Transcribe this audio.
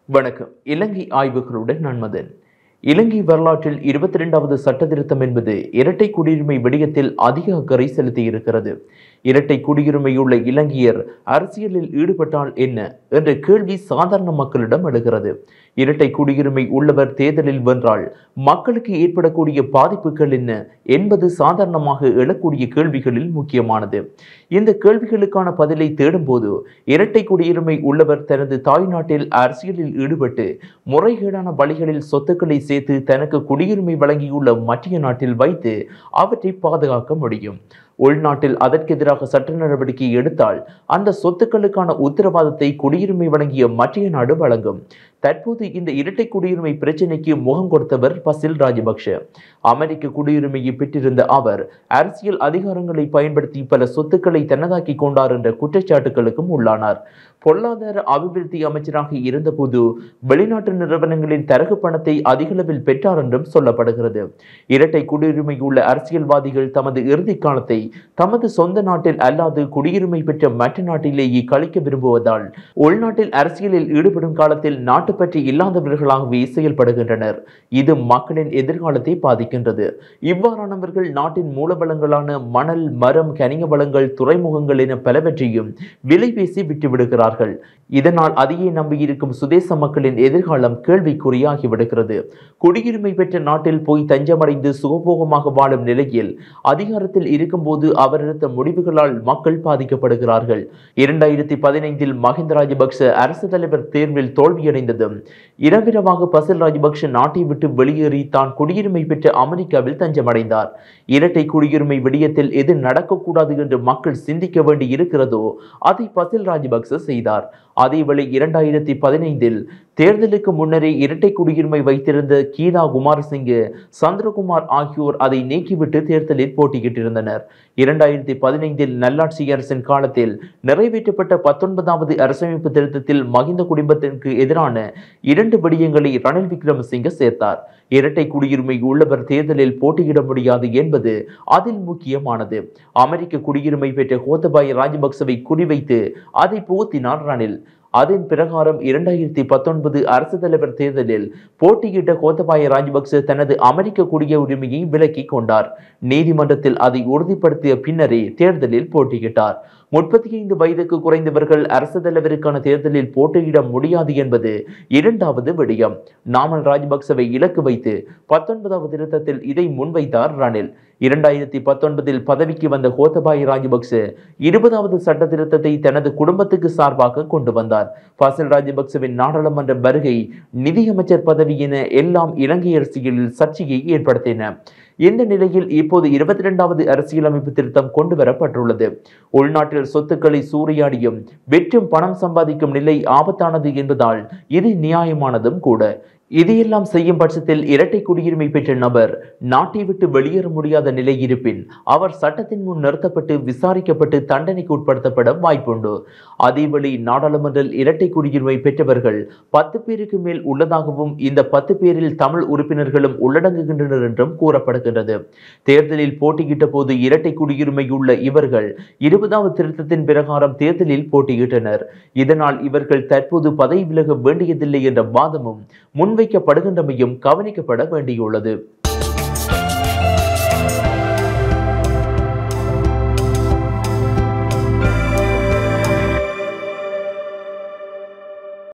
வணக்கம் இலங்கை ஆய்வுகளுடன் நான் மதன் இலங்கை வரலாற்றில் இருபத்தி இரண்டாவது சட்ட திருத்தம் என்பது இரட்டை குடியுரிமை விடயத்தில் அதிக அக்கறை செலுத்தியிருக்கிறது இரட்டை குடியுரிமையுள்ள இலங்கையர் அரசியலில் ஈடுபட்டால் என்ன என்ற கேள்வி சாதாரண மக்களிடம் எழுகிறது இரட்டை குடியுரிமை உள்ளவர் தேர்தலில் வென்றால் மக்களுக்கு ஏற்படக்கூடிய பாதிப்புகள் என்ன என்பது சாதாரணமாக எழக்கூடிய கேள்விகளில் முக்கியமானது இந்த கேள்விகளுக்கான பதிலை தேடும்போது இரட்டை குடியுரிமை உள்ளவர் தனது தாய்நாட்டில் அரசியலில் ஈடுபட்டு முறைகேடான வழிகளில் சொத்துக்களை சேர்த்து தனக்கு குடியுரிமை வழங்கியுள்ள மத்திய நாட்டில் வைத்து அவற்றை பாதுகாக்க முடியும் உள்நாட்டில் அதற்கெதிராக சட்ட நடவடிக்கை எடுத்தால் அந்த சொத்துக்களுக்கான உத்தரவாதத்தை குடியுரிமை வழங்கிய மத்திய நாடு வழங்கும் தற்போது இந்த இரட்டை குடியுரிமை பிரச்சினைக்கு முகம் கொடுத்தவர் பசில் ராஜபக்ஷ அமெரிக்க குடியுரிமையை பெற்றிருந்த அவர் அரசியல் அதிகாரங்களை பயன்படுத்தி பல சொத்துக்களை தன்னதாக்கி கொண்டார் என்ற குற்றச்சாட்டுகளுக்கும் உள்ளானார் பொருளாதார அபிவிருத்தி அமைச்சராக இருந்தபோது வெளிநாட்டு நிறுவனங்களின் தரகு பணத்தை அதிகளவில் பெற்றார் என்றும் சொல்லப்படுகிறது இரட்டை குடியுரிமை உள்ள அரசியல்வாதிகள் தமது இறுதி காலத்தை தமது சொந்த நாட்டில் அல்லாது குடியுரிமை பெற்ற மற்ற நாட்டிலேயே கழிக்க விரும்புவதால் உள்நாட்டில் அரசியலில் ஈடுபடும் காலத்தில் நாட்டு பற்றி இல்லாதவர்களாகவே செயல்படுகின்றனர் இது மக்களின் எதிர்காலத்தை பாதிக்கின்றது இவ்வாறானவர்கள் நாட்டின் மூலவளங்களான மணல் மரம் கனிய வளங்கள் துறைமுகங்கள் என பலவற்றையும் விலை பேசி விட்டு விடுகிறார்கள் இதனால் அதையே நம்பியிருக்கும் சுதேச மக்களின் எதிர்காலம் கேள்விக்குறியாகி விடுகிறது குடியுரிமை பெற்ற நாட்டில் போய் தஞ்சமடைந்து சுகபோகமாக வாழும் நிலையில் அதிகாரத்தில் இருக்கும்போது அவர் எடுத்த முடிவுகளால் மக்கள் பாதிக்கப்படுகிறார்கள் இரண்டாயிரத்தி பதினைந்தில் மஹிந்த ராஜபக்ச அரசு தலைவர் தேர்வில் தோல்வியடைந்ததும் இரவிரவாக பசில் ராஜபக்ஷ நாட்டை விட்டு வெளியேறி தான் குடியுரிமை பெற்ற அமெரிக்காவில் தஞ்சமடைந்தார் இரட்டை குடியுரிமை விடயத்தில் எது நடக்கக்கூடாது என்று மக்கள் சிந்திக்க வேண்டி இருக்கிறதோ அதை பசில் ராஜபக்ச செய்தார் அதேவேளை இரண்டாயிரத்தி பதினைந்தில் தேர்தலுக்கு முன்னரே இரட்டை குடியுரிமை வைத்திருந்த கீதா குமாரசிங்க சந்திரகுமார் ஆகியோர் அதை நீக்கிவிட்டு தேர்தலில் போட்டியிட்டிருந்தனர் இரண்டாயிரத்தி பதினைந்தில் நல்லாட்சி அரசின் காலத்தில் நிறைவேற்றப்பட்ட பத்தொன்பதாவது அரசமைப்பு திருத்தத்தில் மகிந்த குடும்பத்திற்கு எதிரான இரண்டு விடயங்களை ரணில் விக்ரமசிங்க சேர்த்தார் இரட்டை குடியுரிமை உள்ளவர் தேர்தலில் போட்டியிட முடியாது என்பது அதில் முக்கியமானது அமெரிக்க குடியுரிமை பெற்ற கோத்தபாய ராஜபக்சவை குறிவைத்து அதை புகுத்தினார் ரணில் அதன் பிரகாரம் இரண்டாயிரத்தி பத்தொன்பது அரசு தலைவர் தேர்தலில் போட்டியிட்ட கோத்தபாய ராஜபக்ச தனது அமெரிக்க குடியுரிமையை விலக்கிக் கொண்டார் நீதிமன்றத்தில் அதை உறுதிப்படுத்திய பின்னரே தேர்தலில் போட்டியிட்டார் முப்பத்தி ஐந்து வயதுக்கு குறைந்தவர்கள் அரசு தலைவருக்கான தேர்தலில் போட்டியிட முடியாது என்பது இரண்டாவது விடயம் நாமல் ராஜபக்சவை இலக்கு வைத்து பத்தொன்பதாவது திருத்தத்தில் இதை முன்வைத்தார் ரணில் இரண்டாயிரத்தி பத்தொன்பதில் பதவிக்கு வந்த கோத்தபாய ராஜபக்ச இருபதாவது சட்ட திருத்தத்தை தனது குடும்பத்துக்கு சார்பாக கொண்டு வந்தார் பாசில் ராஜபக்சவின் நாடாளுமன்ற வருகை நிதியமைச்சர் பதவி என எல்லாம் இலங்கை அரசியலில் சர்ச்சையை ஏற்படுத்தின இந்த நிலையில் இப்போது இருபத்தி இரண்டாவது அரசியலமைப்பு திருத்தம் கொண்டு வரப்பட்டுள்ளது உள்நாட்டில் சொத்துக்களை சூறையாடியும் வெற்றும் பணம் சம்பாதிக்கும் நிலை ஆபத்தானது என்பதால் இது நியாயமானதும் கூட இதையெல்லாம் செய்யும் பட்சத்தில் இரட்டை குடியுரிமை பெற்ற நபர் நாட்டை விட்டு வெளியேற முடியாத நிலை இருப்பின் அவர் சட்டத்தின் முன் நிறுத்தப்பட்டு விசாரிக்கப்பட்டு தண்டனைக்கு உட்படுத்தப்பட வாய்ப்புண்டு அதேவேளை நாடாளுமன்றில் இரட்டை குடியுரிமை பெற்றவர்கள் பத்து பேருக்கு மேல் உள்ளதாகவும் இந்த பத்து பேரில் தமிழ் உறுப்பினர்களும் உள்ளடங்குகின்றனர் என்றும் கூறப்படுகின்றது தேர்தலில் போட்டியிட்ட போது இரட்டை குடியுரிமை உள்ள இவர்கள் இருபதாவது திருத்தத்தின் பிரகாரம் தேர்தலில் போட்டியிட்டனர் இதனால் இவர்கள் தற்போது பதவி விலக வேண்டியதில்லை என்ற வாதமும் முன்வைக்கப்படுகின்றமையும் கவனிக்கப்பட வேண்டியுள்ளது